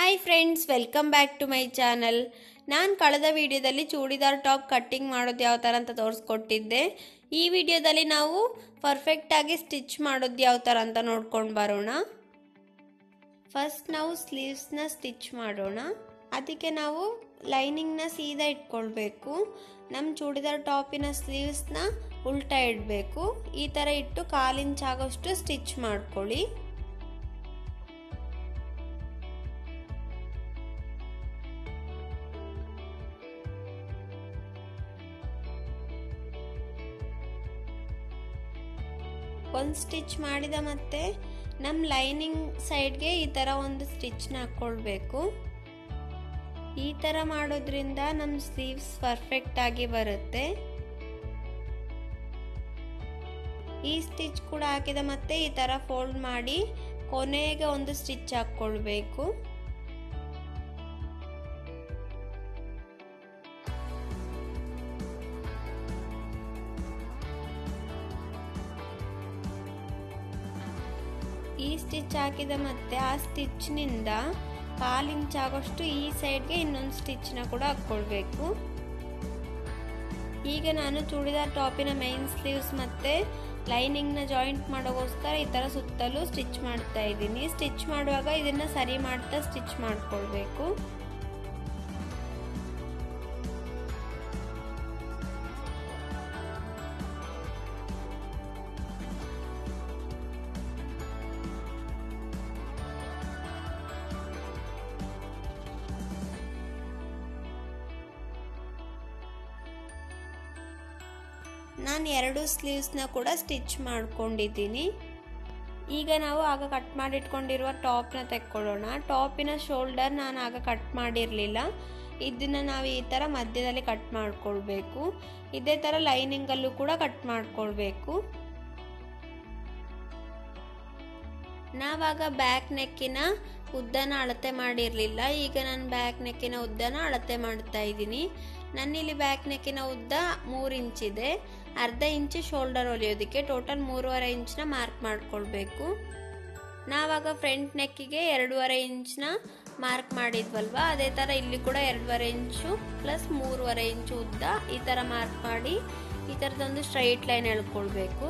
hi friends welcome back to my channel ನಾನು ಕಳೆದ ವಿಡಿಯೋದಲ್ಲಿ ಚೂಡಿದಾರ್ ಟಾಪ್ ಕಟ್ಟಿಂಗ್ ಮಾಡೋದು ಯಾವ ಥರ ಅಂತ ತೋರಿಸ್ಕೊಟ್ಟಿದ್ದೆ ಈ ವಿಡಿಯೋದಲ್ಲಿ ನಾವು ಪರ್ಫೆಕ್ಟಾಗಿ ಸ್ಟಿಚ್ ಮಾಡೋದು ಯಾವ ಥರ ಅಂತ ನೋಡ್ಕೊಂಡು ಬರೋಣ ಫಸ್ಟ್ ನಾವು ಸ್ಲೀವ್ಸ್ನ ಸ್ಟಿಚ್ ಮಾಡೋಣ ಅದಕ್ಕೆ ನಾವು ಲೈನಿಂಗ್ನ ಸೀದಾ ಇಟ್ಕೊಳ್ಬೇಕು ನಮ್ಮ ಚೂಡಿದಾರ್ ಟಾಪಿನ ಸ್ಲೀವ್ಸ್ನ ಉಲ್ಟಾ ಇಡಬೇಕು ಈ ಥರ ಇಟ್ಟು ಕಾಲಿಂಚಾಗೋಷ್ಟು ಸ್ಟಿಚ್ ಮಾಡ್ಕೊಳ್ಳಿ ಒಂದು ಸ್ಟಿಚ್ ಮಾಡಿದ ಮತ್ತೆ ನಮ್ಮ ಲೈನಿಂಗ್ ಸೈಡ್ಗೆ ಈ ಥರ ಒಂದು ಸ್ಟಿಚ್ನ ಹಾಕ್ಕೊಳ್ಬೇಕು ಈ ಥರ ಮಾಡೋದ್ರಿಂದ ನಮ್ಮ ಸ್ಲೀವ್ಸ್ ಪರ್ಫೆಕ್ಟ್ ಆಗಿ ಬರುತ್ತೆ ಈ ಸ್ಟಿಚ್ ಕೂಡ ಹಾಕಿದ ಮತ್ತೆ ಈ ಥರ ಫೋಲ್ಡ್ ಮಾಡಿ ಕೊನೆಗೆ ಒಂದು ಸ್ಟಿಚ್ ಹಾಕ್ಕೊಳ್ಬೇಕು ಈ ಸ್ಟಿಚ್ ಹಾಕಿದ ಮತ್ತೆ ಆ ಸ್ಟಿಚ್ನಿಂದ ಕಾಲು ಇಂಚ್ ಆಗೋಷ್ಟು ಈ ಸೈಡ್ಗೆ ಇನ್ನೊಂದು ಸ್ಟಿಚ್ನ ಕೂಡ ಹಾಕ್ಕೊಳ್ಬೇಕು ಈಗ ನಾನು ಚೂಡಿದಾರ್ ಟಾಪಿನ ಮೈನ್ ಸ್ಲೀವ್ಸ್ ಮತ್ತೆ ಲೈನಿಂಗ್ನ ಜಾಯಿಂಟ್ ಮಾಡೋಗೋಸ್ಕರ ಈ ಥರ ಸುತ್ತಲೂ ಸ್ಟಿಚ್ ಮಾಡ್ತಾ ಇದ್ದೀನಿ ಸ್ಟಿಚ್ ಮಾಡುವಾಗ ಇದನ್ನು ಸರಿ ಮಾಡ್ತಾ ಸ್ಟಿಚ್ ಮಾಡ್ಕೊಳ್ಬೇಕು ನಾನು ಎರಡು ಸ್ಲೀವ್ಸ್ನ ಕೂಡ ಸ್ಟಿಚ್ ಮಾಡ್ಕೊಂಡಿದ್ದೀನಿ ಈಗ ನಾವು ಆಗ ಕಟ್ ಮಾಡಿಟ್ಕೊಂಡಿರುವ ಟಾಪ್ನ ತೆಕ್ಕೊಳ್ಳೋಣ ಟಾಪಿನ ಶೋಲ್ಡರ್ ನಾನು ಆಗ ಕಟ್ ಮಾಡಿರಲಿಲ್ಲ ಇದನ್ನು ನಾವು ಈ ಥರ ಮಧ್ಯದಲ್ಲಿ ಕಟ್ ಮಾಡ್ಕೊಳ್ಬೇಕು ಇದೇ ಥರ ಲೈನಿಂಗಲ್ಲೂ ಕೂಡ ಕಟ್ ಮಾಡ್ಕೊಳ್ಬೇಕು ನಾವಾಗ ಬ್ಯಾಕ್ ನೆಕ್ಕಿನ ಉದ್ದನ ಅಳತೆ ಮಾಡಿರಲಿಲ್ಲ ಈಗ ನಾನು ಬ್ಯಾಕ್ ನೆಕ್ಕಿನ ಉದ್ದನ ಅಳತೆ ಮಾಡ್ತಾ ಇದ್ದೀನಿ ನನ್ನಿಲ್ಲಿ ಬ್ಯಾಕ್ ನೆಕ್ಕಿನ ಉದ್ದ ಮೂರು ಇಂಚಿದೆ ಅರ್ಧ ಇಂಚು ಶೋಲ್ಡರ್ ಹೊಲಿಯೋದಕ್ಕೆ ಟೋಟಲ್ ಮೂರುವರೆ ಇಂಚನ್ನ ಮಾರ್ಕ್ ಮಾಡ್ಕೊಳ್ಬೇಕು ನಾವಾಗ ಫ್ರಂಟ್ ನೆಕ್ಕಿಗೆ ಎರಡೂವರೆ ಇಂಚನ್ನ ಮಾರ್ಕ್ ಮಾಡಿದ್ವಲ್ವ ಅದೇ ಥರ ಇಲ್ಲಿ ಕೂಡ ಎರಡೂವರೆ ಇಂಚು ಪ್ಲಸ್ ಮೂರುವರೆ ಇಂಚು ಉದ್ದ ಈ ಥರ ಮಾರ್ಕ್ ಮಾಡಿ ಈ ಥರದೊಂದು ಸ್ಟ್ರೈಟ್ ಲೈನ್ ಎಳ್ಕೊಳ್ಬೇಕು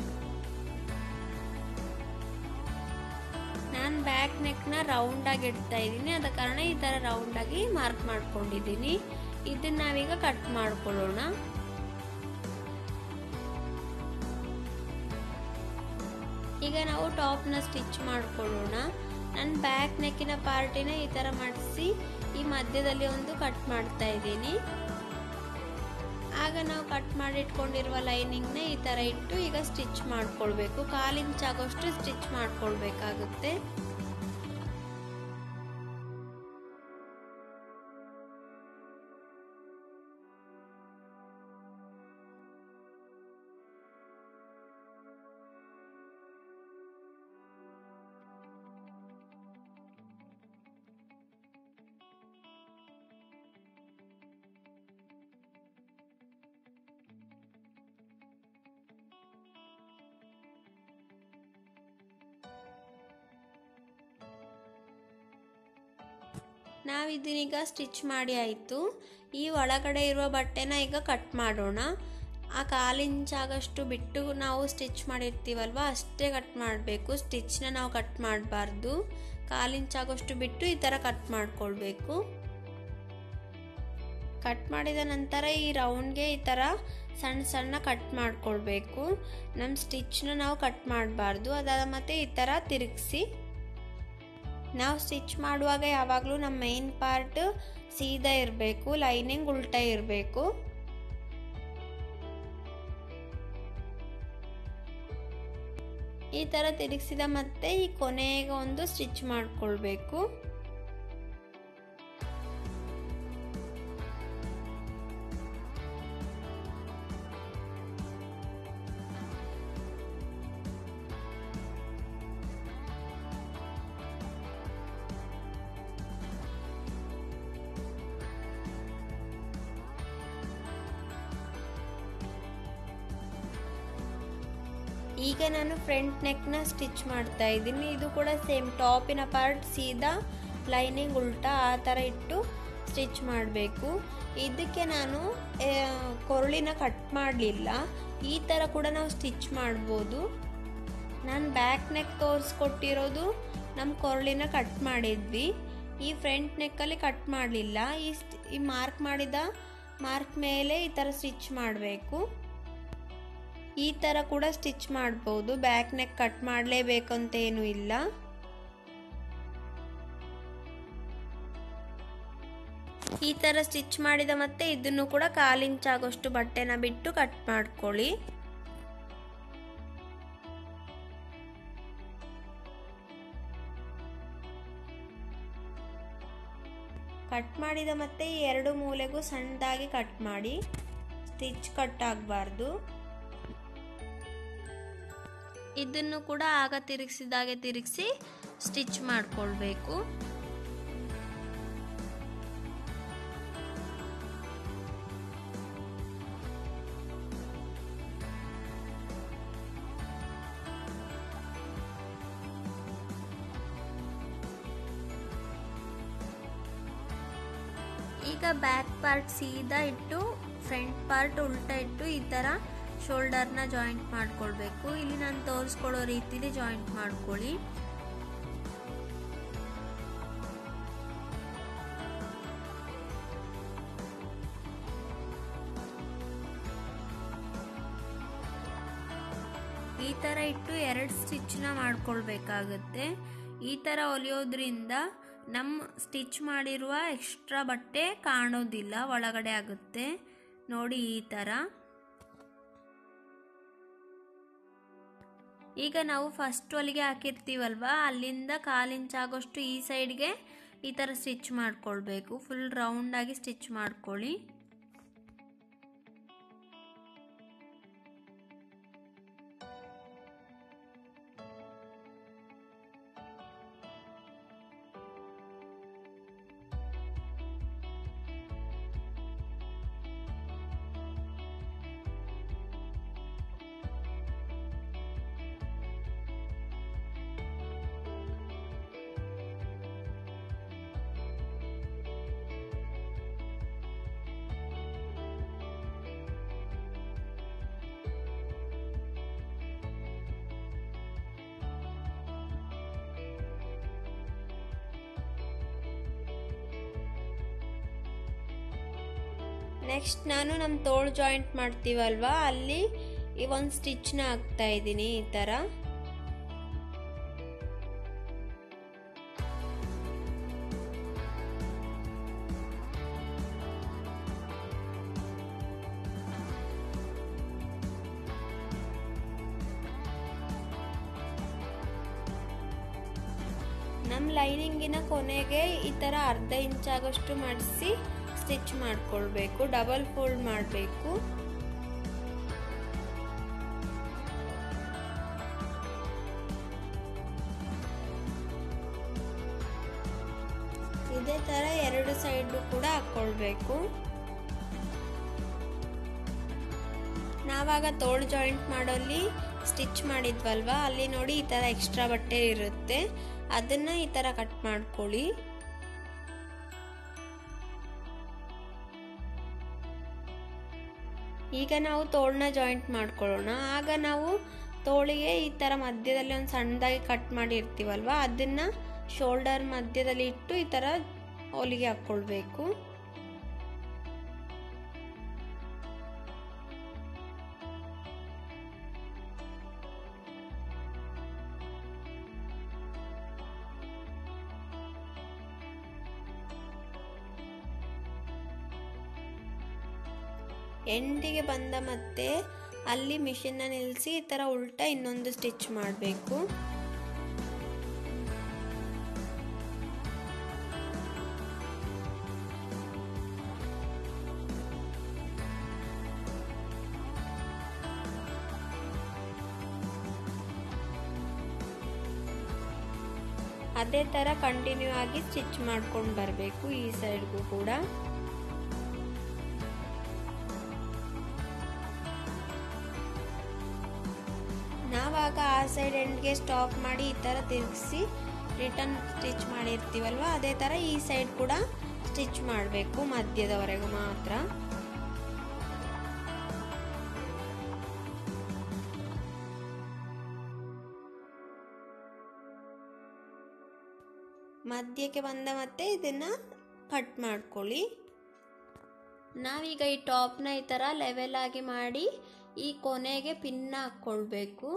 ನಾನು ಬ್ಯಾಕ್ ನೆಕ್ನ ರೌಂಡಾಗಿ ಇಡ್ತಾ ಇದ್ದೀನಿ ಆದ ಕಾರಣ ಈ ಥರ ರೌಂಡಾಗಿ ಮಾರ್ಕ್ ಮಾಡ್ಕೊಂಡಿದ್ದೀನಿ ಇದನ್ನ ನಾವೀಗ ಕಟ್ ಮಾಡ್ಕೊಳ್ಳೋಣ ಈಗ ನಾವು ಟಾಪ್ನ ಸ್ಟಿಚ್ ಮಾಡ್ಕೊಳ್ಳೋಣ ನಾನು ಬ್ಯಾಕ್ ನೆಕ್ಕಿನ ಪಾರ್ಟಿನ ಈ ಥರ ಮಾಡಿಸಿ ಈ ಮಧ್ಯದಲ್ಲಿ ಒಂದು ಕಟ್ ಮಾಡ್ತಾ ಇದ್ದೀನಿ ಆಗ ನಾವು ಕಟ್ ಮಾಡಿಟ್ಕೊಂಡಿರುವ ಲೈನಿಂಗ್ನ ಈ ಥರ ಇಟ್ಟು ಈಗ ಸ್ಟಿಚ್ ಮಾಡ್ಕೊಳ್ಬೇಕು ಕಾಲು ಇಂಚ್ ಆಗೋಷ್ಟು ಸ್ಟಿಚ್ ಮಾಡ್ಕೊಳ್ಬೇಕಾಗುತ್ತೆ ನಾವು ಇದನ್ನೀಗ ಸ್ಟಿಚ್ ಮಾಡಿ ಆಯಿತು ಈ ಒಳಗಡೆ ಇರುವ ಬಟ್ಟೆನ ಈಗ ಕಟ್ ಮಾಡೋಣ ಆ ಕಾಲು ಇಂಚಾಗಷ್ಟು ಬಿಟ್ಟು ನಾವು ಸ್ಟಿಚ್ ಮಾಡಿರ್ತೀವಲ್ವ ಅಷ್ಟೇ ಕಟ್ ಮಾಡಬೇಕು ಸ್ಟಿಚ್ನ ನಾವು ಕಟ್ ಮಾಡಬಾರ್ದು ಕಾಲು ಇಂಚಾಗೋಷ್ಟು ಬಿಟ್ಟು ಈ ಥರ ಕಟ್ ಮಾಡ್ಕೊಳ್ಬೇಕು ಕಟ್ ಮಾಡಿದ ನಂತರ ಈ ರೌಂಡ್ಗೆ ಈ ಥರ ಸಣ್ಣ ಸಣ್ಣ ಕಟ್ ಮಾಡ್ಕೊಳ್ಬೇಕು ನಮ್ಮ ಸ್ಟಿಚ್ನ ನಾವು ಕಟ್ ಮಾಡಬಾರ್ದು ಅದಾದ ಮತ್ತೆ ಈ ಥರ ತಿರುಗಿಸಿ ನಾವು ಸ್ಟಿಚ್ ಮಾಡುವಾಗ ಯಾವಾಗಲೂ ನಮ್ಮ ಮೈನ್ ಪಾರ್ಟ್ ಸೀದಾ ಇರಬೇಕು ಲೈನಿಂಗ್ ಉಲ್ಟಾ ಇರಬೇಕು ಈ ಥರ ತಿರುಗಿಸಿದ ಮತ್ತೆ ಈ ಕೊನೆಗೆ ಒಂದು ಸ್ಟಿಚ್ ಮಾಡ್ಕೊಳ್ಬೇಕು ಈಗ ನಾನು ಫ್ರಂಟ್ ನೆಕ್ನ ಸ್ಟಿಚ್ ಮಾಡ್ತಾ ಇದ್ದೀನಿ ಇದು ಕೂಡ ಸೇಮ್ ಟಾಪಿನ ಪಾರ್ಟ್ ಸೀದಾ ಲೈನಿಂಗ್ ಉಲ್ಟಾ ಆ ಥರ ಇಟ್ಟು ಸ್ಟಿಚ್ ಮಾಡಬೇಕು ಇದಕ್ಕೆ ನಾನು ಕೊರಳಿನ ಕಟ್ ಮಾಡಲಿಲ್ಲ ಈ ಥರ ಕೂಡ ನಾವು ಸ್ಟಿಚ್ ಮಾಡ್ಬೋದು ನಾನು ಬ್ಯಾಕ್ ನೆಕ್ ತೋರಿಸ್ಕೊಟ್ಟಿರೋದು ನಮ್ಮ ಕೊರಳಿನ ಕಟ್ ಮಾಡಿದ್ವಿ ಈ ಫ್ರಂಟ್ ನೆಕ್ಕಲ್ಲಿ ಕಟ್ ಮಾಡಲಿಲ್ಲ ಈ ಈ ಮಾರ್ಕ್ ಮಾಡಿದ ಮಾರ್ಕ್ ಮೇಲೆ ಈ ಥರ ಸ್ಟಿಚ್ ಮಾಡಬೇಕು ಈ ಥರ ಕೂಡ ಸ್ಟಿಚ್ ಮಾಡ್ಬೋದು ಬ್ಯಾಕ್ ನೆಕ್ ಕಟ್ ಮಾಡಲೇಬೇಕು ಅಂತ ಏನೂ ಇಲ್ಲ ಈ ಥರ ಸ್ಟಿಚ್ ಮಾಡಿದ ಮತ್ತೆ ಇದನ್ನು ಕೂಡ ಕಾಲು ಇಂಚ್ ಆಗೋಷ್ಟು ಬಟ್ಟೆನ ಬಿಟ್ಟು ಕಟ್ ಮಾಡ್ಕೊಳ್ಳಿ ಕಟ್ ಮಾಡಿದ ಮತ್ತೆ ಈ ಎರಡು ಮೂಲೆಗೂ ಸಣ್ಣದಾಗಿ ಕಟ್ ಮಾಡಿ ಸ್ಟಿಚ್ ಕಟ್ ಆಗಬಾರ್ದು ಇದನ್ನು ಕೂಡ ಆಗ ತಿರುಗಿಸಿದಾಗೆ ತಿರುಗಿಸಿ ಸ್ಟಿಚ್ ಮಾಡಿಕೊಳ್ಬೇಕು ಈಗ ಬ್ಯಾಕ್ ಪಾರ್ಟ್ ಸೀದಾ ಇಟ್ಟು ಫ್ರಂಟ್ ಪಾರ್ಟ್ ಉಲ್ಟಾ ಇಟ್ಟು ಈ ಥರ ಶೋಲ್ಡರ್ನ ಜಾಯಿಂಟ್ ಮಾಡ್ಕೊಳ್ಬೇಕು ಇಲ್ಲಿ ನಾನು ತೋರಿಸ್ಕೊಡೋ ರೀತಿಲಿ ಜಾಯಿಂಟ್ ಮಾಡ್ಕೊಳ್ಳಿ ಈ ಥರ ಇಟ್ಟು ಎರಡು ಸ್ಟಿಚ್ನ ಮಾಡ್ಕೊಳ್ಬೇಕಾಗತ್ತೆ ಈ ಥರ ಹೊಲಿಯೋದ್ರಿಂದ ನಮ್ಮ ಸ್ಟಿಚ್ ಮಾಡಿರುವ ಎಕ್ಸ್ಟ್ರಾ ಬಟ್ಟೆ ಕಾಣೋದಿಲ್ಲ ಒಳಗಡೆ ಆಗುತ್ತೆ ನೋಡಿ ಈ ಥರ ಈಗ ನಾವು ಫಸ್ಟ್ ಹೊಲಿಗೆ ಹಾಕಿರ್ತೀವಲ್ವ ಅಲ್ಲಿಂದ ಕಾಲು ಇಂಚ್ ಆಗೋಷ್ಟು ಈ ಸೈಡ್ಗೆ ಈ ಥರ ಸ್ಟಿಚ್ ಮಾಡ್ಕೊಳ್ಬೇಕು ಫುಲ್ ರೌಂಡಾಗಿ ಸ್ಟಿಚ್ ಮಾಡ್ಕೊಳ್ಳಿ ನೆಕ್ಸ್ಟ್ ನಾನು ನಮ್ಮ ತೋಳು ಜಾಯಿಂಟ್ ಮಾಡ್ತೀವಲ್ವಾ ಅಲ್ಲಿ ಈ ಒಂದು ಸ್ಟಿಚ್ನ ಹಾಕ್ತಾ ಇದ್ದೀನಿ ಈ ಥರ ನಮ್ಮ ಲೈನಿಂಗಿನ ಕೊನೆಗೆ ಈ ಥರ ಅರ್ಧ ಇಂಚ್ ಆಗೋಷ್ಟು ಮಾಡಿಸಿ ಸ್ಟಿಚ್ ಮಾಡ್ಕೊಳ್ಬೇಕು ಡಬಲ್ ಫೋಲ್ಡ್ ಮಾಡಬೇಕು ಇದೇ ಥರ ಎರಡು ಸೈಡು ಕೂಡ ಹಾಕ್ಕೊಳ್ಬೇಕು ನಾವಾಗ ತೋಳು ಜಾಯಿಂಟ್ ಮಾಡೋಲ್ಲಿ ಸ್ಟಿಚ್ ಮಾಡಿದ್ವಲ್ವಾ ಅಲ್ಲಿ ನೋಡಿ ಈ ಥರ ಎಕ್ಸ್ಟ್ರಾ ಬಟ್ಟೆ ಇರುತ್ತೆ ಅದನ್ನು ಈ ಥರ ಕಟ್ ಮಾಡ್ಕೊಳ್ಳಿ ಈಗ ನಾವು ತೋಳನ್ನ ಜಾಯಿಂಟ್ ಮಾಡ್ಕೊಳ್ಳೋಣ ಆಗ ನಾವು ತೋಳಿಗೆ ಈ ಥರ ಮಧ್ಯದಲ್ಲಿ ಒಂದು ಸಣ್ಣದಾಗಿ ಕಟ್ ಮಾಡಿರ್ತೀವಲ್ವ ಅದನ್ನು ಶೋಲ್ಡರ್ ಮಧ್ಯದಲ್ಲಿ ಇಟ್ಟು ಈ ಥರ ಹೊಲಿಗೆ ಹಾಕ್ಕೊಳ್ಬೇಕು ಎಂಡಿಗೆ ಬಂದ ಮತ್ತೆ ಅಲ್ಲಿ ಮಿಷಿನ್ನ ನಿಲ್ಲಿಸಿ ಈ ಥರ ಉಲ್ಟಾ ಇನ್ನೊಂದು ಸ್ಟಿಚ್ ಮಾಡಬೇಕು ಅದೇ ಥರ ಕಂಟಿನ್ಯೂ ಆಗಿ ಸ್ಟಿಚ್ ಮಾಡ್ಕೊಂಡು ಬರಬೇಕು ಈ ಸೈಡ್ಗೂ ಕೂಡ ನಾವಾಗ ಆ ಸೈಡ್ ಎಂಡ್ಗೆ ಸ್ಟಾಪ್ ಮಾಡಿ ಈ ಥರ ತಿರುಗಿಸಿ ರಿಟರ್ನ್ ಸ್ಟಿಚ್ ಮಾಡಿರ್ತೀವಲ್ವ ಅದೇ ಥರ ಈ ಸೈಡ್ ಕೂಡ ಸ್ಟಿಚ್ ಮಾಡಬೇಕು ಮಧ್ಯದವರೆಗೂ ಮಾತ್ರ ಮಧ್ಯಕ್ಕೆ ಬಂದ ಮತ್ತೆ ಇದನ್ನು ಕಟ್ ಮಾಡ್ಕೊಳ್ಳಿ ನಾವೀಗ ಈ ಟಾಪ್ನ ಈ ಥರ ಲೆವೆಲ್ ಆಗಿ ಮಾಡಿ ಈ ಕೊನೆಗೆ ಪಿನ್ನ ಹಾಕ್ಕೊಳ್ಬೇಕು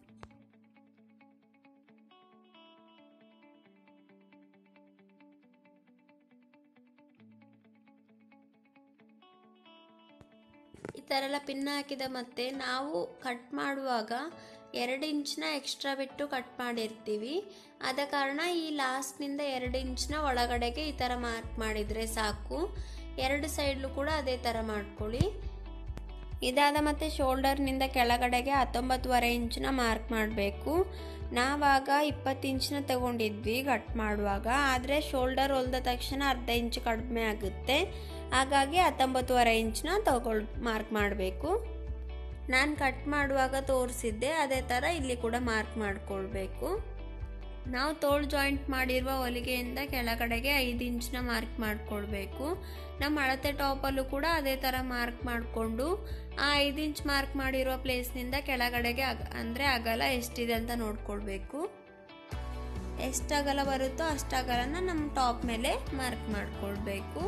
ಈ ಥರ ಎಲ್ಲ ಪಿನ್ ಹಾಕಿದ ಮತ್ತೆ ನಾವು ಕಟ್ ಮಾಡುವಾಗ ಎರಡು ಇಂಚ್ನ ಎಕ್ಸ್ಟ್ರಾ ಬಿಟ್ಟು ಕಟ್ ಮಾಡಿರ್ತೀವಿ ಆದ ಕಾರಣ ಈ ಲಾಸ್ಟ್ನಿಂದ ಎರಡು ಇಂಚ್ನ ಒಳಗಡೆಗೆ ಈ ಥರ ಮಾರ್ಕ್ ಮಾಡಿದರೆ ಸಾಕು ಎರಡು ಸೈಡ್ಲು ಕೂಡ ಅದೇ ಥರ ಮಾಡ್ಕೊಳ್ಳಿ ಇದಾದ ಮತ್ತೆ ಶೋಲ್ಡರ್ನಿಂದ ಕೆಳಗಡೆಗೆ ಹತ್ತೊಂಬತ್ತುವರೆ ಇಂಚನ್ನ ಮಾರ್ಕ್ ಮಾಡಬೇಕು ನಾವಾಗ ಇಪ್ಪತ್ತು ಇಂಚನ್ನ ತಗೊಂಡಿದ್ವಿ ಕಟ್ ಮಾಡುವಾಗ ಆದರೆ ಶೋಲ್ಡರ್ ಹೊಲ್ದ ತಕ್ಷಣ ಅರ್ಧ ಇಂಚ್ ಕಡಿಮೆ ಆಗುತ್ತೆ ಹಾಗಾಗಿ ಹತ್ತೊಂಬತ್ತುವರೆ ಇಂಚನ್ನ ತಗೊಳ್ ಮಾರ್ಕ್ ಮಾಡಬೇಕು ನಾನು ಕಟ್ ಮಾಡುವಾಗ ತೋರಿಸಿದ್ದೆ ಅದೇ ಥರ ಇಲ್ಲಿ ಕೂಡ ಮಾರ್ಕ್ ಮಾಡಿಕೊಳ್ಬೇಕು ನಾವು ತೋಳು ಜಾಯಿಂಟ್ ಮಾಡಿರುವ ಹೊಲಿಗೆಯಿಂದ ಕೆಳಗಡೆಗೆ ಐದು ಇಂಚನ್ನ ಮಾರ್ಕ್ ಮಾಡಿಕೊಳ್ಬೇಕು ನಮ್ಮ ಅಳತೆ ಟಾಪಲ್ಲೂ ಕೂಡ ಅದೇ ಥರ ಮಾರ್ಕ್ ಮಾಡಿಕೊಂಡು ಆ ಐದು ಇಂಚ್ ಮಾರ್ಕ್ ಮಾಡಿರೋ ಪ್ಲೇಸ್ನಿಂದ ಕೆಳಗಡೆಗೆ ಅಗ ಅಂದರೆ ಅಗಲ ಎಷ್ಟಿದೆ ಅಂತ ನೋಡ್ಕೊಳ್ಬೇಕು ಎಷ್ಟು ಅಗಲ ಬರುತ್ತೋ ಅಷ್ಟು ಅಗಲನ ನಮ್ಮ ಟಾಪ್ ಮೇಲೆ ಮಾರ್ಕ್ ಮಾಡಿಕೊಳ್ಬೇಕು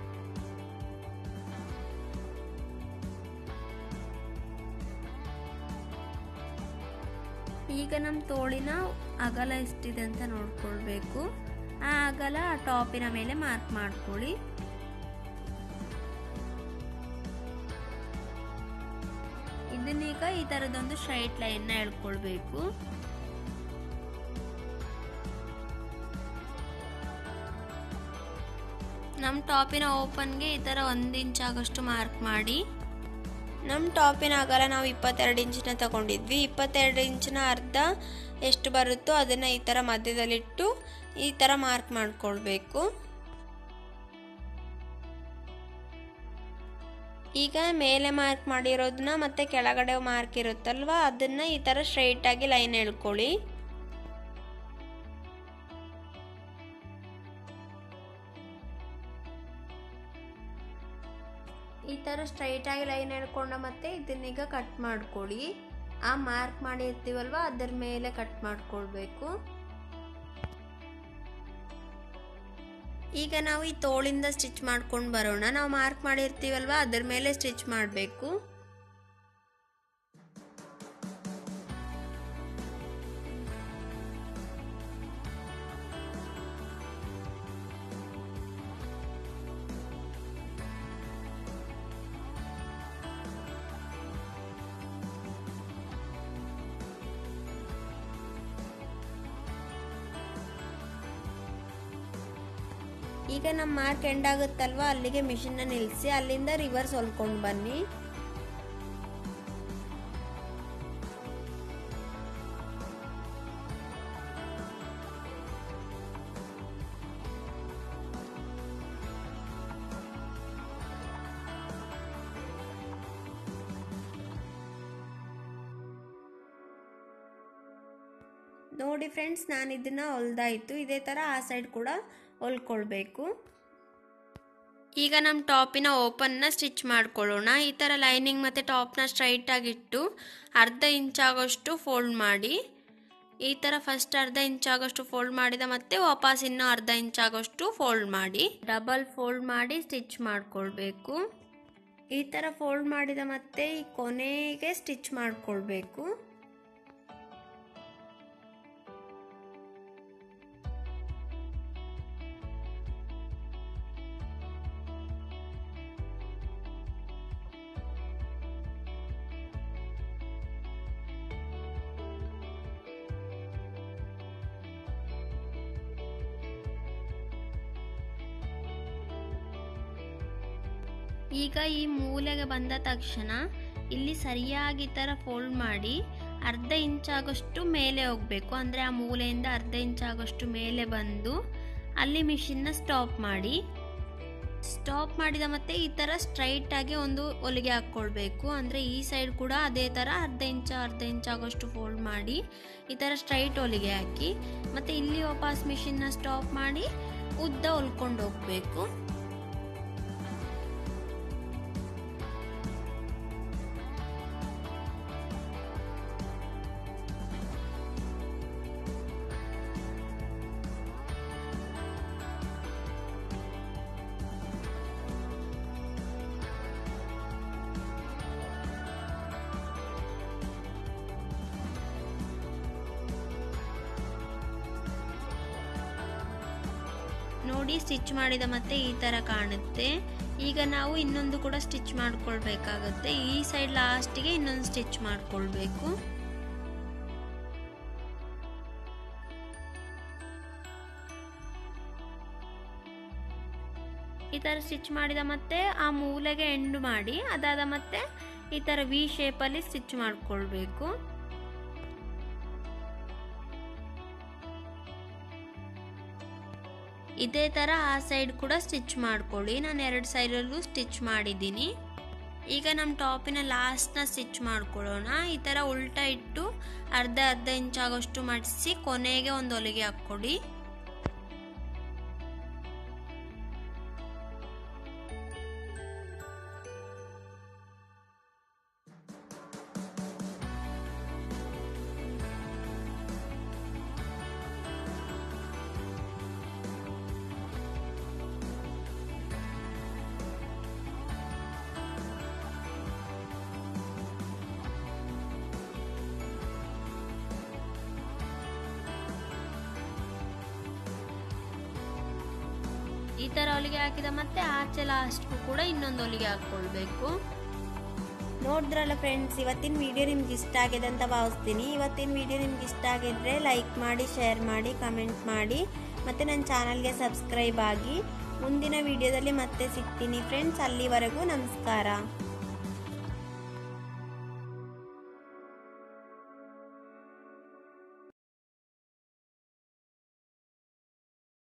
ಈಗ ನಮ್ಮ ತೋಳಿನ ಅಗಲ ಎಷ್ಟಿದೆ ಅಂತ ನೋಡ್ಕೊಳ್ಬೇಕು ಆ ಅಗಲ ಆ ಟಾಪಿನ ಮೇಲೆ ಮಾರ್ಕ್ ಮಾಡ್ಕೊಳ್ಳಿ ಇದನ್ನೀಗ ಈ ಥರದೊಂದು ಸ್ಟ್ರೈಟ್ ಲೈನ್ನ ಎಳ್ಕೊಳ್ಬೇಕು ನಮ್ಮ ಟಾಪಿನ ಓಪನ್ಗೆ ಈ ಥರ ಒಂದು ಇಂಚ್ ಆಗೋಷ್ಟು ಮಾರ್ಕ್ ಮಾಡಿ ನಮ್ಮ ಟಾಪಿನ ಅಗಲ ನಾವು ಇಪ್ಪತ್ತೆರಡು ಇಂಚಿನ ತಗೊಂಡಿದ್ವಿ ಇಪ್ಪತ್ತೆರಡು ಇಂಚಿನ ಅರ್ಧ ಎಷ್ಟು ಬರುತ್ತೋ ಅದನ್ನು ಈ ಥರ ಮಧ್ಯದಲ್ಲಿಟ್ಟು ಈ ಥರ ಮಾರ್ಕ್ ಮಾಡ್ಕೊಳ್ಬೇಕು ಈಗ ಮೇಲೆ ಮಾರ್ಕ್ ಮಾಡಿರೋದನ್ನ ಮತ್ತೆ ಕೆಳಗಡೆ ಮಾರ್ಕ್ ಇರುತ್ತಲ್ವ ಅದನ್ನು ಈ ಥರ ಸ್ಟ್ರೈಟಾಗಿ ಲೈನ್ ಎಳ್ಕೊಳ್ಳಿ ಈ ಥರ ಸ್ಟ್ರೈಟಾಗಿ ಲೈನ್ ಎಳ್ಕೊಂಡ ಮತ್ತೆ ಇದನ್ನೀಗ ಕಟ್ ಮಾಡ್ಕೊಳ್ಳಿ ಆ ಮಾರ್ಕ್ ಮಾಡಿರ್ತೀವಲ್ವ ಅದರ ಮೇಲೆ ಕಟ್ ಮಾಡ್ಕೊಳ್ಬೇಕು ಈಗ ನಾವು ಈ ತೋಳಿಂದ ಸ್ಟಿಚ್ ಮಾಡ್ಕೊಂಡು ಬರೋಣ ನಾವು ಮಾರ್ಕ್ ಮಾಡಿರ್ತೀವಲ್ವ ಅದ್ರ ಮೇಲೆ ಸ್ಟಿಚ್ ಮಾಡಬೇಕು ಈಗ ನಮ್ಮ ಮಾರ್ಕ್ ಎಂಡ್ ಆಗುತ್ತಲ್ವ ಅಲ್ಲಿಗೆ ಮಿಷಿನ್ನ ನಿಲ್ಲಿಸಿ ಅಲ್ಲಿಂದ ರಿವರ್ಸ್ ಹೊಲ್ಕೊಂಡು ಬನ್ನಿ ನೋಡಿ ಫ್ರೆಂಡ್ಸ್ ನಾನು ಇದನ್ನು ಹೊಲ್ದಾಯಿತು ಇದೇ ಥರ ಆ ಸೈಡ್ ಕೂಡ ಹೊಲ್ಕೊಳ್ಬೇಕು ಈಗ ನಮ್ಮ ಟಾಪಿನ ಓಪನ್ನ ಸ್ಟಿಚ್ ಮಾಡ್ಕೊಳ್ಳೋಣ ಈ ಥರ ಲೈನಿಂಗ್ ಮತ್ತು ಟಾಪ್ನ ಸ್ಟ್ರೈಟಾಗಿಟ್ಟು ಅರ್ಧ ಇಂಚ್ ಆಗೋಷ್ಟು ಫೋಲ್ಡ್ ಮಾಡಿ ಈ ಥರ ಫಸ್ಟ್ ಅರ್ಧ ಇಂಚ್ ಆಗೋಷ್ಟು ಫೋಲ್ಡ್ ಮಾಡಿದ ಮತ್ತೆ ವಾಪಸ್ ಇನ್ನೂ ಅರ್ಧ ಇಂಚ್ ಆಗೋಷ್ಟು ಫೋಲ್ಡ್ ಮಾಡಿ ಡಬಲ್ ಫೋಲ್ಡ್ ಮಾಡಿ ಸ್ಟಿಚ್ ಮಾಡ್ಕೊಳ್ಬೇಕು ಈ ಥರ ಫೋಲ್ಡ್ ಮಾಡಿದ ಮತ್ತೆ ಈ ಕೊನೆಗೆ ಸ್ಟಿಚ್ ಮಾಡ್ಕೊಳ್ಬೇಕು ಈಗ ಈ ಮೂಲೆಗೆ ಬಂದ ತಕ್ಷಣ ಇಲ್ಲಿ ಸರಿಯಾಗಿ ಈ ಥರ ಫೋಲ್ಡ್ ಮಾಡಿ ಅರ್ಧ ಇಂಚ್ ಆಗೋಷ್ಟು ಮೇಲೆ ಹೋಗಬೇಕು ಅಂದರೆ ಆ ಮೂಲೆಯಿಂದ ಅರ್ಧ ಇಂಚ್ ಆಗೋಷ್ಟು ಮೇಲೆ ಬಂದು ಅಲ್ಲಿ ಮಿಷಿನ್ನ ಸ್ಟಾಪ್ ಮಾಡಿ ಸ್ಟಾಪ್ ಮಾಡಿದ ಮತ್ತೆ ಈ ಥರ ಸ್ಟ್ರೈಟ್ ಆಗಿ ಒಂದು ಹೊಲಿಗೆ ಹಾಕ್ಕೊಳ್ಬೇಕು ಅಂದರೆ ಈ ಸೈಡ್ ಕೂಡ ಅದೇ ಥರ ಅರ್ಧ ಇಂಚ ಅರ್ಧ ಇಂಚ್ ಆಗೋಷ್ಟು ಫೋಲ್ಡ್ ಮಾಡಿ ಈ ಥರ ಸ್ಟ್ರೈಟ್ ಹೊಲಿಗೆ ಹಾಕಿ ಮತ್ತು ಇಲ್ಲಿ ವಾಪಸ್ ಮಿಷಿನ್ನ ಸ್ಟಾಪ್ ಮಾಡಿ ಉದ್ದ ಹೊಲ್ಕೊಂಡು ಹೋಗಬೇಕು ನೋಡಿ ಸ್ಟಿಚ್ ಮಾಡಿದ ಮತ್ತೆ ಈ ಥರ ಕಾಣುತ್ತೆ ಈಗ ನಾವು ಇನ್ನೊಂದು ಕೂಡ ಸ್ಟಿಚ್ ಮಾಡ್ಕೊಳ್ಬೇಕಾಗತ್ತೆ ಈ ಸೈಡ್ ಲಾಸ್ಟಿಗೆ ಇನ್ನೊಂದು ಸ್ಟಿಚ್ ಮಾಡ್ಕೊಳ್ಬೇಕು ಈ ಥರ ಸ್ಟಿಚ್ ಮಾಡಿದ ಮತ್ತೆ ಆ ಮೂಲೆಗೆ ಎಂಡ್ ಮಾಡಿ ಅದಾದ ಮತ್ತೆ ಈ ಥರ ವಿ ಶೇಪಲ್ಲಿ ಸ್ಟಿಚ್ ಮಾಡ್ಕೊಳ್ಬೇಕು ಇದೇ ಥರ ಆ ಸೈಡ್ ಕೂಡ ಸ್ಟಿಚ್ ಮಾಡ್ಕೊಳ್ಳಿ ನಾನು ಎರಡು ಸೈಡಲ್ಲೂ ಸ್ಟಿಚ್ ಮಾಡಿದ್ದೀನಿ ಈಗ ನಮ್ಮ ಟಾಪಿನ ಲಾಸ್ಟ್ನ ಸ್ಟಿಚ್ ಮಾಡ್ಕೊಳ್ಳೋಣ ಈ ಥರ ಉಲ್ಟಾ ಇಟ್ಟು ಅರ್ಧ ಅರ್ಧ ಇಂಚ್ ಆಗೋಷ್ಟು ಮಡಿಸಿ ಕೊನೆಗೆ ಒಂದು ಹೊಲಿಗೆ ಹಾಕ್ಕೊಡಿ ಈ ಥರ ಹೊಲಿಗೆ ಹಾಕಿದ ಮತ್ತೆ ಆಚೆ ಲಾಸ್ಟ್ಗೂ ಕೂಡ ಇನ್ನೊಂದು ಹೊಲಿಗೆ ಹಾಕ್ಕೊಳ್ಬೇಕು ನೋಡಿದ್ರಲ್ಲ ಫ್ರೆಂಡ್ಸ್ ಇವತ್ತಿನ ವಿಡಿಯೋ ನಿಮ್ಗೆ ಇಷ್ಟ ಆಗಿದೆ ಅಂತ ಭಾವಿಸ್ತೀನಿ ಇವತ್ತಿನ ವಿಡಿಯೋ ನಿಮ್ಗೆ ಇಷ್ಟ ಆಗಿದ್ರೆ ಲೈಕ್ ಮಾಡಿ ಶೇರ್ ಮಾಡಿ ಕಮೆಂಟ್ ಮಾಡಿ ಮತ್ತು ನನ್ನ ಚಾನಲ್ಗೆ ಸಬ್ಸ್ಕ್ರೈಬ್ ಆಗಿ ಮುಂದಿನ ವಿಡಿಯೋದಲ್ಲಿ ಮತ್ತೆ ಸಿಗ್ತೀನಿ ಫ್ರೆಂಡ್ಸ್ ಅಲ್ಲಿವರೆಗೂ ನಮಸ್ಕಾರ